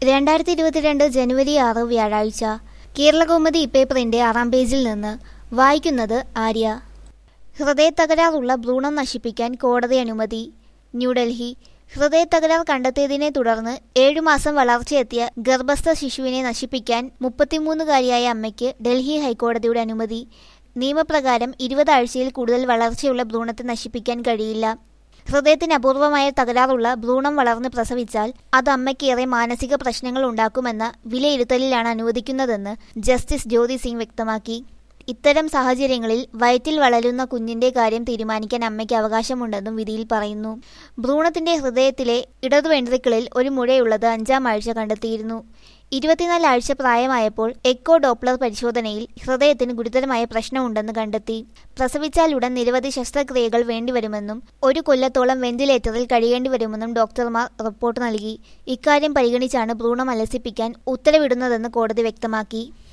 രണ്ടായിരത്തി ഇരുപത്തിരണ്ട് ജനുവരി ആറ് വ്യാഴാഴ്ച കേരളകൗമുദി ഇപ്പേപ്പറിന്റെ ആറാം പേജിൽ നിന്ന് വായിക്കുന്നത് ആര്യ ഹൃദയത്തകരാറുള്ള ഭ്രൂണം നശിപ്പിക്കാൻ കോടതി അനുമതി ന്യൂഡൽഹി ഹൃദയത്തകരാർ കണ്ടെത്തിയതിനെ തുടർന്ന് ഏഴുമാസം വളർച്ചയെത്തിയ ഗർഭസ്ഥ ശിശുവിനെ നശിപ്പിക്കാൻ മുപ്പത്തിമൂന്നുകാരിയായ അമ്മയ്ക്ക് ഡൽഹി ഹൈക്കോടതിയുടെ അനുമതി നിയമപ്രകാരം ഇരുപത് ആഴ്ചയിൽ കൂടുതൽ വളർച്ചയുള്ള ഭ്രൂണത്തെ നശിപ്പിക്കാൻ കഴിയില്ല ഹൃദയത്തിന് അപൂർവമായ തകരാറുള്ള ഭ്രൂണം വളർന്ന് പ്രസവിച്ചാൽ അത് അമ്മയ്ക്ക് ഏറെ മാനസിക പ്രശ്നങ്ങൾ ഉണ്ടാക്കുമെന്ന വിലയിരുത്തലിലാണ് അനുവദിക്കുന്നതെന്ന് ജസ്റ്റിസ് ജ്യോതി സിംഗ് വ്യക്തമാക്കി ഇത്തരം സാഹചര്യങ്ങളിൽ വയറ്റിൽ വളരുന്ന കുഞ്ഞിന്റെ കാര്യം തീരുമാനിക്കാൻ അമ്മയ്ക്ക് അവകാശമുണ്ടെന്നും വിധിയിൽ പറയുന്നു ഭ്രൂണത്തിന്റെ ഹൃദയത്തിലെ ഇടതു വെൻട്രിക്കിളിൽ ഒരു മുഴയുള്ളത് അഞ്ചാം ആഴ്ച കണ്ടെത്തിയിരുന്നു ഇരുപത്തിനാല് ആഴ്ച പ്രായമായപ്പോൾ എക്കോ ഡോപ്ലർ പരിശോധനയിൽ ഹൃദയത്തിന് ഗുരുതരമായ പ്രശ്നമുണ്ടെന്ന് കണ്ടെത്തി പ്രസവിച്ചാലുടൻ നിരവധി ശസ്ത്രക്രിയകൾ വേണ്ടിവരുമെന്നും ഒരു കൊല്ലത്തോളം വെന്റിലേറ്ററിൽ കഴിയേണ്ടി വരുമെന്നും ഡോക്ടർമാർ റിപ്പോർട്ട് നൽകി ഇക്കാര്യം പരിഗണിച്ചാണ് ഭ്രൂണം അലസിപ്പിക്കാൻ ഉത്തരവിടുന്നതെന്ന് കോടതി വ്യക്തമാക്കി